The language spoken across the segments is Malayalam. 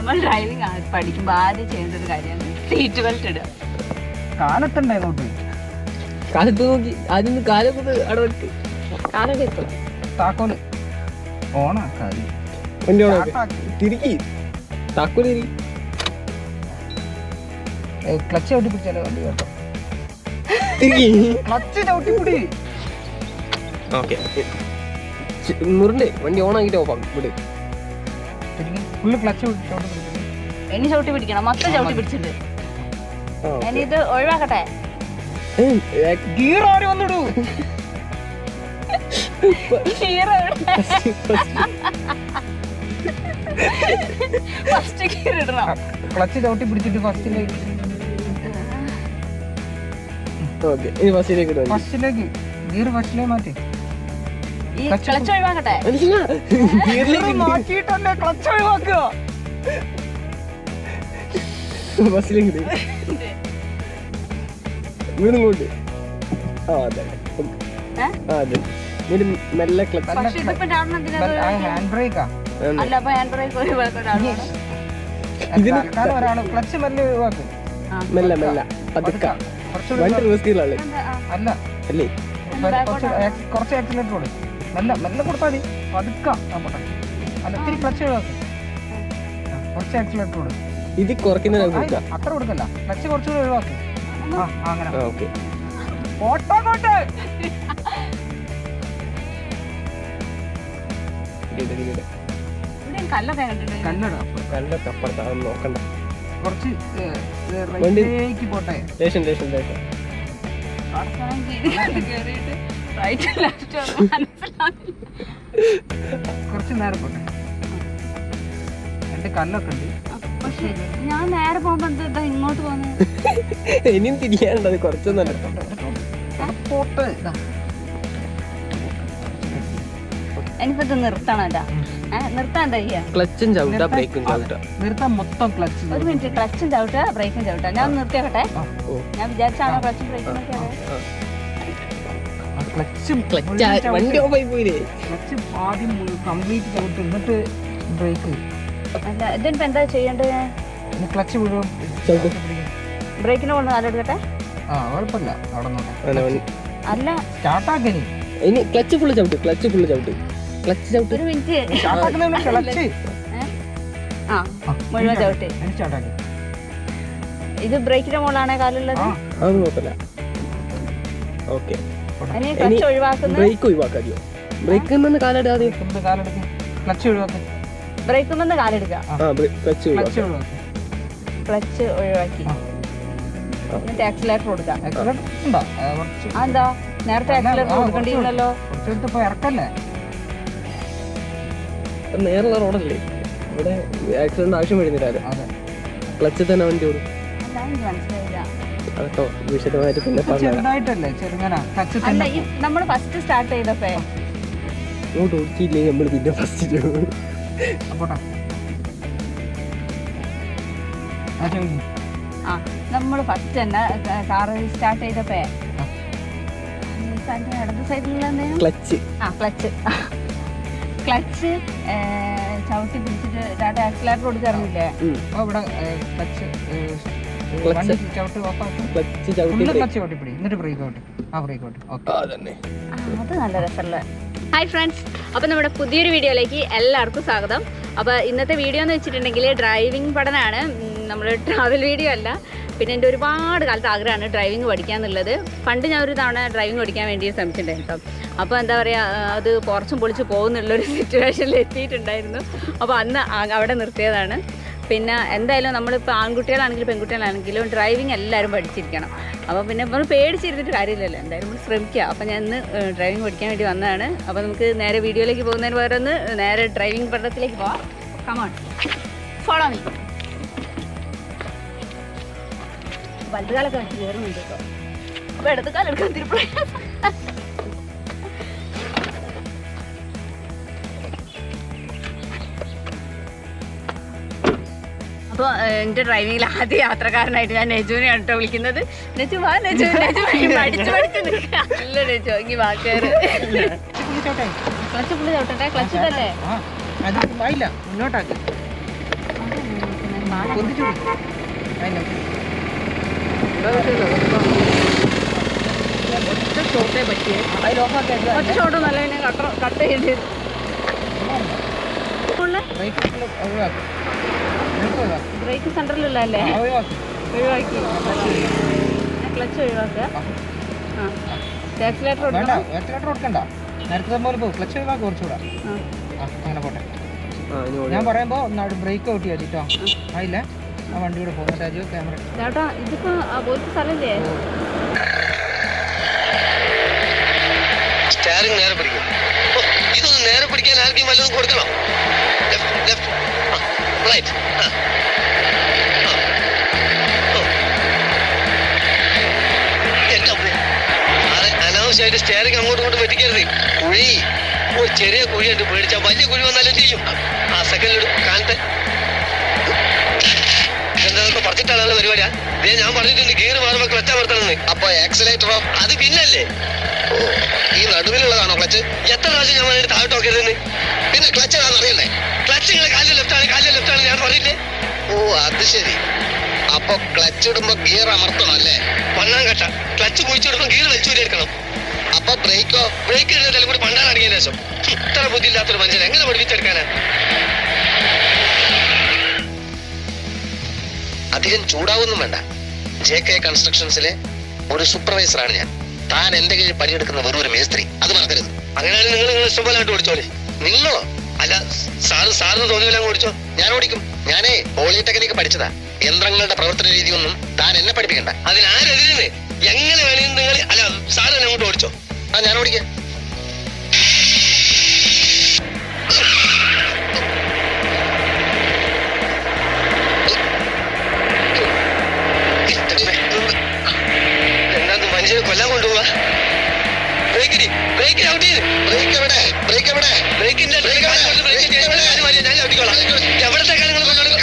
നമ്മൾ ഡ്രൈവിംഗ് പഠിക്കുമ്പോൾ ആദ്യം ചെയ്യേണ്ട ഒരു കാര്യമാണ് സീറ്റ് ബെൽറ്റ് ഇടുക കാലത്തുണ്ട് അങ്ങോട്ട് കാലത്ത് നോക്കി ആദ്യം കാലൊക്കെ ഒന്ന് അവിടെ വെക്ക് കാലൊക്കെ എത്തണം താക്കോല് ഓണാക്കാതി വണ്ടി തിരിക്കി താക്കോല് തിരി ക്ലച്ച് ചവിട്ടി പിടിച്ചാലോ വണ്ടി കേട്ടോ തിരിക്കി ക്ലച്ച് ചവിട്ടി പിടി ഓക്കെ മുറിണ്ടേ വണ്ടി ഓൺ ആക്കിട്ട് ഓഫ് വിട് ഫുള്ള് ക്ലച്ച് ചവിട്ടി പിടിച്ചത് ഇനി ചവിട്ടി പിടിക്കണം മൊത്തം ചവിട്ടി പിടിച്ചിട്ട് ഇനി ഇത് ഒഴിവാക്കട്ടെ ഗിയർ ആര് വന്നിടൂ ഫസ്റ്റ് ഗിയർ ഇടണം ക്ലച്ച് ചവിട്ടി പിടിച്ചിട്ട് ഫസ്റ്റിലേക്ക് ഓക്കെ ഇനി ബസ്സിലേക്ക് ഇടുക ഫസ്റ്റിലേക്ക് ഗിയർ ഫസ്റ്റിലേക്ക് മാറ്റി ഈ ക്ലച്ച് ഒഴിവാക്കട്ടെ ഗിയർ മാറ്റിയിട്ടല്ലേ ക്ലച്ച് ഒഴിവാക്കുക ബസ്സിലേക്ക് ഇട് വീടും കൊണ്ട് ആ അതെ ഏ? ആ അതെ വീട് മെല്ലെ ക്ലച്ച് പക്ഷെ ഇതിപ്പോ ഡൗൺ എന്തിനാ ഹാൻഡ് ബ്രേക്കാ അല്ല അപ്പൊ ഹാൻഡ് ബ്രേക്ക് ഒഴിവാക്കണം തൽക്കാലം ഒരാള് ക്ലച്ച് മെല്ലെ ഒഴിവാക്ക് മെല്ലെ മെല്ലെ പതുക്ക കുറച്ചുകൂടി വണ്ടി റിവേഴ്സ് ഗിയറിലല്ലേ അല്ല അല്ലേ കുറച്ച് ആക്സ്- കുറച്ച് ആക്സിലേറ്റർ കൊടു മെല്ലെ മെല്ലെ കൊടുത്താൽ മതി പതുക്ക ആ പോട്ടെ അല്ല ഇത്തിരി ക്ലച്ച് ഒഴിവാക്ക് ആ, കുറച്ച് ആക്സിലേറ്റർ കൊടു ഇത് കുറയ്ക്കുന്നതിനെ ആ, കൊടുക്കാം അത്ര കൊടുക്കല്ല ക്ലച്ച് കുറച്ചുകൂടി ഒഴിവാക്ക് ആ ആ, അങ്ങനെ ആ ഓക്കെ ഓട്ടോ കോട്ടെ ഇവിടെ കല്ലൊക്കെ കണ്ടിട്ടുണ്ട് കല്ലട കണ്ടൊക്കെ അപ്പുറത്ത് അതൊന്നും നോക്കണ്ട കുറച്ച് വണ്ടി- റൈറ്റിലേക്ക് പോട്ടെ ലേശം ലേശം ലേശം അവസാനം കീഴിലോട്ട് കേറിയിട്ട് റൈറ്റ് ലെഫ്റ്റ് മനസ്സിലാവില്ല കുറച്ച് നേരെ പോട്ടെ രണ്ട് കല്ലൊക്കെ ഉണ്ട് പക്ഷെ ഞാൻ നേരെ പോകുമ്പോ എന്താ ഇതാ ഇങ്ങോട്ട് പോകുന്നത് ഇനിയും തിരിയാനുണ്ട് കുറച്ചൊന്നല്ല പോട്ടെ ഇതാ. ഇനിയിപ്പോ ഇത് നിർത്തണല്ല ഏഹ് നിർത്താൻ എന്താ ചെയ്യാ ക്ലച്ചും ചവിട്ട ബ്രേക്കും ചവിട്ട നിർത്താൻ മൊത്തം ക്ലച്ച് ഒരു മിനിറ്റ് ക്ലച്ചും ചവിട്ടുക ബ്രേക്കും ചവിട്ടുക ഞാൻ നിർത്തിയാക്കട്ടെ ഓ ഞാൻ വിചാരിച്ചാണോ ക്ലച്ചും ബ്രേക്കും ക്ലച്ച് ക്ലച്ച് വണ്ടി ഓഫ് ആയി പോയില്ലേ ക്ലച്ച് ആദ്യം കംപ്ലീറ്റ് ചവിട്ട് എന്നിട്ട് ബ്രേക്ക് അല്ല ഇതിനിപ്പോ എന്താ ചെയ്യേണ്ടത് ഇനി ക്ലച്ച് മുഴുവൻ ചവിട്ട്. ബ്രേക്കിന് കൊണ്ട് കാലെടുക്കട്ടെ ആ കുഴപ്പമില്ല അവിടെ നോക്കാം അങ്ങനെ വണ്ടി- അല്ല സ്റ്റാർട്ടാക്കനി ഇനി ക്ലച്ച് ഫുള്ള് ചവിട്ട് ക്ലച്ച് ഫുള്ള് ചവിട്ട് ക്ലച്ച് ചവിട്ട് ഒരു മിനിറ്റ് സ്റ്റാർട്ടാക്കുന്ന ക്ലച്ച് ആ മുഴുവൻ ചവിട്ടി ഇനി സ്റ്റാർട്ടാക്കി ഇത് ബ്രേക്കിന്റെ മുകളിലാണേ കാലുള്ളത് ആ അതൊന്നും കുഴപ്പമില്ല ഓക്കെ ഇനി ക്ലച്ച് ഒഴിവാക്കുന്ന ബ്രേക്ക് ഒഴിവാക്കാതിയോ ബ്രേക്ക് നിന്ന് കാലിടാതെ കൊണ്ട് കാലെടുക്ക് ക്ലച്ച് ഒഴിവാക്കി ബ്രേക്കിൽ നിന്ന് കാലെടുക്കുക ആ ക്ലച്ച് ക്ലച്ച് ഒഴിവാക്കാം ഒഴിവാക്കി ക്ലച്ച് ഒഴിവാക്കി ആ. എന്നിട്ട് ആക്സിലേറ്റർ കൊടുക്കാം ആക്സിലേറ്റർ ഉണ്ടോ ആ, കുറച്ച് ആ, എന്താ നേരത്തെ ആ, ആക്സിലേറ്റർ ആ, കൊടുക്കേണ്ടിയിരുന്നല്ലോ കുറച്ച് എടുത്ത് ഇപ്പൊ ഇറക്കല്ലേ നേരെയുള്ള റോഡല്ലേ ഇവിടെ ആക്സിഡന്റ് ആവശ്യം വരുന്നില്ല അതെ ക്ലച്ച് തന്നെ വണ്ടി ഓടും അല്ല എനിക്ക് മനസ്സിലായില്ല അതൊക്കെ വിശദമായിട്ട് പിന്നെ ഇപ്പൊ പറഞ്ഞുതരാം ചെറുതായിട്ടല്ലേ ചെറുങ്ങനെ ക്ലച്ച് അല്ല തന്നെ ഈ നമ്മൾ ഫസ്റ്റ് സ്റ്റാർട്ട് ചെയ്തപ്പോ ഇങ്ങോട്ട് നോക്കിയില്ലേ നമ്മൾ പിന്നെ ഫസ്റ്റ് പോട്ടെ ആ ചോദിക്കും ആ നമ്മൾ ഫസ്റ്റ് തന്നെ കാറ് സ്റ്റാർട്ട് ചെയ്തപ്പോ ഈ സൈഡിൽ ഇടത് സൈഡിലുള്ള എന്തേലും ക്ലച്ച് ആ ക്ലച്ച് ക്ലച്ച് ചവിട്ടി പിടിച്ചിട്ട് ഡാറ്റ ആക്സിലേറ്റർ കൊടുക്കാറില്ലേ അപ്പൊ ഇവിടെ ക്ലച്ച് Clutch. വണ്ടി ചവിട്ട് ഓഫാക്കി ക്ലച്ച് ഫുള്ള് ചവിട്ടി ക്ലച്ച് ചവിട്ടി പിടി എന്നിട്ട് ബ്രേക്ക് ഔട്ട് ആ ബ്രേക്ക് ഔട്ട് ഓക്കെ തന്നെ അത് നല്ല രസമുള്ള ഹായ് ഫ്രണ്ട്സ് അപ്പോൾ നമ്മുടെ പുതിയൊരു വീഡിയോയിലേക്ക് എല്ലാവർക്കും സ്വാഗതം അപ്പോൾ ഇന്നത്തെ വീഡിയോ എന്ന് വെച്ചിട്ടുണ്ടെങ്കിൽ ഡ്രൈവിംഗ് പഠനമാണ് നമ്മൾ ട്രാവൽ വീഡിയോ അല്ല പിന്നെ എൻ്റെ ഒരുപാട് കാലത്ത് ആഗ്രഹമാണ് ഡ്രൈവിംഗ് പഠിക്കുക എന്നുള്ളത് പണ്ട് ഞാൻ ഒരു തവണ ഡ്രൈവിംഗ് പഠിക്കാൻ വേണ്ടി ശ്രമിച്ചിട്ടുണ്ടായിരുന്നു കേട്ടോ അപ്പോൾ എന്താ പറയുക അത് കുറച്ചും പൊളിച്ച് പോകുന്നുള്ളൊരു സിറ്റുവേഷനിൽ എത്തിയിട്ടുണ്ടായിരുന്നു അപ്പോൾ അന്ന് ആ- അവിടെ നിർത്തിയതാണ് പിന്നെ എന്തായാലും നമ്മളിപ്പോൾ ആൺകുട്ടികളാണെങ്കിലും പെൺകുട്ടികളാണെങ്കിലും ഡ്രൈവിംഗ് എല്ലാവരും പഠിച്ചിരിക്കണം അപ്പോൾ പിന്നെ നമ്മൾ പേടിച്ചിരുന്നിട്ട് കാര്യമില്ലല്ലോ എന്തായാലും നമ്മൾ ശ്രമിക്കുക അപ്പോൾ ഞാൻ ഇന്ന് ഡ്രൈവിംഗ് പഠിക്കാൻ വേണ്ടി വന്നതാണ് അപ്പോൾ നമുക്ക് നേരെ വീഡിയോയിലേക്ക് പോകുന്നതിന് പകരം ഒന്ന് നേരെ ഡ്രൈവിംഗ് പഠനത്തിലേക്ക് പോവാം കമോൺ ഫോളോ മീ വലുതുകാലൊക്കെ വെച്ച് കയറുന്നുണ്ട് കേട്ടോ അപ്പോൾ ഇടത്ത് കാലെടുക്കാൻ തിരി പ്രയാസം അപ്പോൾ എൻ്റെ ഡ്രൈവിങ്ങിൽ ആദ്യ യാത്രക്കാരനായിട്ട് ഞാൻ നെജുവിനെയാണ് കേട്ടോ വിളിക്കുന്നത് നെജു വാ നെജു നെജു പഠിച്ച് പഠിച്ച് നിൽക്കുക അല്ല നെജു എങ്കിൽ വാ കയറ് ക്ലച്ച് ഫുള്ള് ചവിട്ടട്ടെ ക്ലച്ച് ഇതല്ലേ ആ അത് ആയില്ല മുന്നോട്ടാക്കി പൊന്തിച്ചു പിടി. അതിന്റെ ഒറ്റ ഷോട്ടേ പറ്റിയേ അതിൽ ഓഫാക്കി ഒറ്റ ഷോട്ട് നല്ല തന്നെ കട്ട് കട്ട് ചെയ്യേണ്ടി വരും ബ്രേക്ക് ഒഴിവാക്കി ബ്രേക്ക് ഒഴിവാക്കി ബ്രേക്ക് സെൻറ്ററിലുള്ള അല്ലേ ആ, ഒഴിവാക്കി ഒഴിവാക്കി ക്ലച്ച് ഒഴിവാക്കുക ആ ആക്സിലേറ്റർ വേണ്ട കൊടുക്കണം ആക്സിലേറ്റർ കൊടുക്കണ്ട നേരത്തെ പോലെ പോകും ക്ലച്ച് ഒഴിവാക്കി കുറച്ചുകൂടെ ആ ആ അങ്ങനെ പോട്ടെ ആ ഇനി ഓടി. ഞാൻ പറയുമ്പോൾ ബ്രേക്ക് ഔട്ട് ചെയ്യാം കേട്ടോ ആയില്ല ആ വണ്ടി കൂടെ പോകും രാജു ക്യാമറ ചേട്ടാ ഇതിപ്പോ ആ പോലത്തെ സ്ഥലല്ലേ സ്റ്റാറിങ് നേരെ പിടിക്കും ഓ, ഇതൊന്ന് നേരെ പിടിക്കാൻ ആർക്കും വല്ലതും കൊടുക്കണം ലെഫ്റ്റ് ലെഫ്റ്റ് റൈറ്റ് അനാവശ്യമായിട്ട് സ്റ്റാറിങ് അങ്ങോട്ടും ഇങ്ങോട്ടും വെട്ടിക്കരുത് കുഴി ഒരു ചെറിയ കുഴിയുണ്ട് പേടിച്ചാൽ വലിയ കുഴി വന്നാലും ചെയ്യും ആ സെക്കൻഡിലിടും കാലത്തെ എന്താ പറഞ്ഞിട്ടാണല്ലോ പരിപാടിയാ ദേ ഞാൻ പറഞ്ഞിട്ടുണ്ട് ഗിയർ മാറുമ്പോ ക്ലച്ച് അമർത്തണമെന്ന് അപ്പൊ ആക്സിലേറ്ററോ അത് പിന്നല്ലേ ഓ ഈ നടുവിലുള്ളതാണോ ക്ലച്ച് എത്ര പ്രാവശ്യം ഞാൻ വേണ്ടി താഴോട്ട് നോക്കരുതെന്ന് പിന്നെ ക്ലച്ച് ആണെന്ന് അറിയണ്ടേ ക്ലച്ച് ഇങ്ങനെ കാലിൽ ലെഫ്റ്റ് ആണ് കാലിൽ ലെഫ്റ്റ് ആണ് ഞാൻ പറഞ്ഞില്ലേ ഓ അത് ശരി അപ്പൊ ക്ലച്ച് ഇടുമ്പോ ഗിയർ അമർത്തണം അല്ലേ പണ്ണാൻ കട്ട ക്ലച്ച് കുഴിച്ചിടുമ്പോ ഗിയർ വലിച്ചൂരി എടുക്കണം അപ്പൊ ബ്രേക്കോ ബ്രേക്ക് ഇടുന്നതിലും കൂടി പണ്ടാൻ അടങ്ങിയ ശേഷം ഹും, ഇത്ര ബുദ്ധിയില്ലാത്തൊരു മനുഷ്യൻ എങ്ങനെ പഠിപ്പിച്ചെടുക്കാനാ അധികം ചൂടാവൊന്നും വേണ്ട ജെ കെ കൺസ്ട്രക്ഷൻസിലെ ഒരു സൂപ്പർവൈസറാണ് ഞാൻ താൻ എന്റെ കീഴിൽ പണിയെടുക്കുന്ന വെറും ഒരു മേസ്ത്രി അത് മറക്കരുത് അങ്ങനെയാണെങ്കിൽ നിങ്ങൾ നിങ്ങൾ ഇഷ്ടംപോലെ ആയിട്ട് ഓടിച്ചോളെ നിങ്ങളോ അല്ല സാറ് സാറിന് തോന്നിയില്ല ഓടിച്ചോ ഞാൻ ഓടിക്കും ഞാനേ പോളിടെക്നിക്ക് പഠിച്ചതാ യന്ത്രങ്ങളുടെ പ്രവർത്തന രീതിയൊന്നും താൻ എന്നെ പഠിപ്പിക്കണ്ട അതിനാരെതിരെ എങ്ങനെ വേണമെങ്കിലും നിങ്ങൾ അല്ല സാറ് എന്നെ അങ്ങോട്ട് ഓടിച്ചോ ആ ഞാൻ ഓടിക്കാം എന്താ മനുഷ്യനെ കൊല്ലാൻ കൊണ്ടുപോവാ ബ്രേക്കിന് ബ്രേക്ക് ഔട്ട് ചെയ്ത് ബ്രേക്ക് എവിടെ ബ്രേക്ക് എവിടെ ബ്രേക്കിന്റെ ഞാൻ ചവിട്ടിക്കോളാം എവിടത്തേക്കാണ് നിങ്ങൾ കൊണ്ടുപോകുന്നത്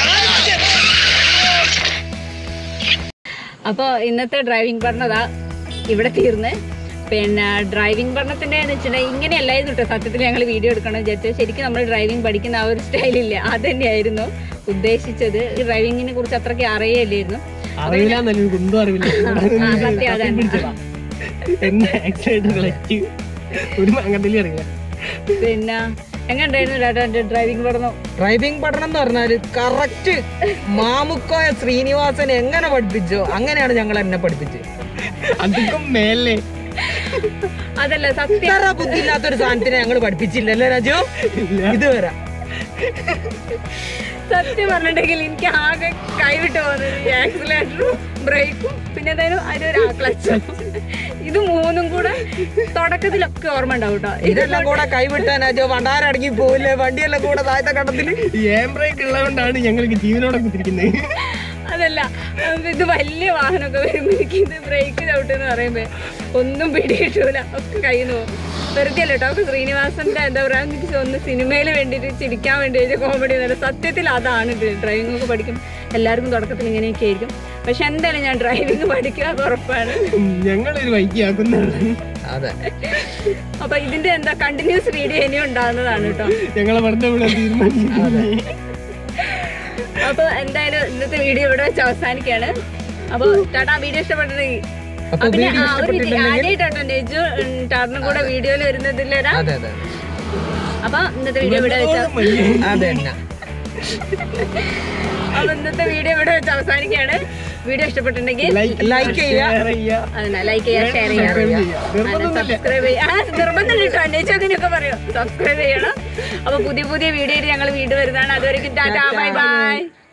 അപ്പോൾ ഇന്നത്തെ ഡ്രൈവിംഗ് പഠനതാ ഇവിടെ തീർന്ന് പിന്നെ ഡ്രൈവിംഗ് പഠനത്തിൻ്റെ എന്ന് വെച്ചിട്ടുണ്ടെങ്കിൽ ഇങ്ങനെയല്ലായിരുന്നു കേട്ടോ സത്യത്തിൽ ഞങ്ങൾ വീഡിയോ എടുക്കണം വിചാരിച്ചത് ശരിക്കും നമ്മൾ ഡ്രൈവിംഗ് പഠിക്കുന്ന ആ ഒരു സ്റ്റൈലില്ലേ അത് തന്നെയായിരുന്നു ഉദ്ദേശിച്ചത് ഈ ഡ്രൈവിങ്ങിനെ കുറിച്ച് അത്രയ്ക്ക് അറിയില്ലായിരുന്നു അറിയില്ല എന്നല്ല കുന്തും അറിവില്ല ആ, സത്യം അതാണ്. പിടിച്ചതാ. എന്നെ ആക്സിഡന്റ് കളക്റ്റ് ഒരു മങ്ങത്തിൽ അറിയില്ല പിന്നെ എങ്ങനെയുണ്ടായിരുന്നു ചേട്ടാ എൻ്റെ ഡ്രൈവിംഗ് പഠനം ഡ്രൈവിംഗ് പഠനം എന്ന് പറഞ്ഞാല് കറക്റ്റ് മാമുക്കോയ ശ്രീനിവാസൻ എങ്ങനെ പഠിപ്പിച്ചോ അങ്ങനെയാണ് ഞങ്ങൾ എന്നെ പഠിപ്പിച്ചത് അതിക്കും മേലെ അതല്ല സത്യം ഇത്ര ബുദ്ധിയില്ലാത്തൊരു സാധനത്തിനെ ഞങ്ങൾ പഠിപ്പിച്ചില്ലല്ലേ രാജു ഇതുവരെ സത്യം പറഞ്ഞിട്ടുണ്ടെങ്കിൽ എനിക്ക് ആകെ കൈവിട്ട് പോകുന്നത് ആക്സിലേറ്ററും ബ്രേക്കും പിന്നെ എന്തായാലും അതിലൊരു ക്ലച്ചും ഇത് മൂന്നും കൂടെ തുടക്കത്തിലൊക്കെ ഓർമ്മ ഉണ്ടാവും കേട്ടോ ഇതെല്ലാം കൂടെ കൈവിട്ടാൻ രാജു വണ്ടാരടങ്ങി പോവില്ലേ വണ്ടിയെല്ലാം കൂടെ താഴത്തെ കണ്ടത്തില് ഏം ബ്രേക്ക് ഉള്ളതുകൊണ്ടാണ് ഞങ്ങൾക്ക് ജീവനോടെ കുത്തിരിക്കുന്നത് അതല്ല അപ്പൊ ഇത് വലിയ വാഹനമൊക്കെ വരുമ്പോൾ എനിക്ക് ഇത് ബ്രേക്ക് ചവിട്ടെന്ന് പറയുമ്പോ ഒന്നും പിടികിട്ടൂല ഒക്കെ കയ്യിൽ നിന്ന് പോകും വെറുതെ അല്ല കേട്ടോ ഒക്കെ ശ്രീനിവാസന്റെ എന്താ പറയാ എനിക്ക് ഒന്ന് സിനിമയിൽ വേണ്ടിയിട്ട് ചിരിക്കാൻ വേണ്ടി കോമഡി എന്നല്ല സത്യത്തിൽ അതാണ് ഡ്രൈവിംഗ് ഒക്കെ പഠിക്കും എല്ലാവർക്കും തുടക്കത്തിൽ ഇങ്ങനെയൊക്കെ ആയിരിക്കും പക്ഷെ എന്തായാലും ഞാൻ ഡ്രൈവിംഗ് പഠിക്കുക അത് ഉറപ്പാണ് ഞങ്ങളൊരു വൈക്കിയാക്കുന്നതാണ് അതെ അപ്പൊ ഇതിന്റെ എന്താ കണ്ടിന്യൂസ് വീഡിയോ ഇനിയും ഉണ്ടാകുന്നതാണ് കേട്ടോ ഞങ്ങളെ വെറുതെ ഇവിടെ തീരുമാനിച്ചു അപ്പൊ എന്തായാലും ഇന്നത്തെ വീഡിയോ ഇവിടെ വെച്ച് അവസാനിക്കാണ് അപ്പൊ ടാറ്റാ വീഡിയോ ഇഷ്ടപ്പെട്ടെങ്കിൽ അപ്പൊ പിന്നെ വീഡിയോ ആ, ഒരു ഇഷ്ടപ്പെട്ടിട്ടുണ്ടെങ്കിൽ ആദ്യമായിട്ടോ നെജു ടാറിനും കൂടെ വീഡിയോയിൽ വരുന്നതിലൊരാ അതെ അതെ അപ്പൊ ഇന്നത്തെ വീഡിയോ ഇവിടെ വെച്ച് അതെ തന്നെ അപ്പൊ ഇന്നത്തെ വീഡിയോ ഇവിടെ വെച്ച് അവസാനിക്കാണ് വീഡിയോ ഇഷ്ടപ്പെട്ടിട്ടുണ്ടെങ്കിൽ ലൈക്ക് ചെയ്യുക അതന്നെ ലൈക്ക് ചെയ്യുക ഷെയർ ചെയ്യുക സബ്സ്ക്രൈബ് ചെയ്യുക ആ നിർബന്ധം കിട്ടും അന്വേഷിച്ചു അതിനൊക്കെ പറയും സബ്സ്ക്രൈബ് ചെയ്യണം അപ്പൊ പുതിയ പുതിയ വീഡിയോ ഞങ്ങൾ വീണ്ടും വരുന്നതാണ് അതുവരെയും ടാറ്റാ ബൈ ബൈ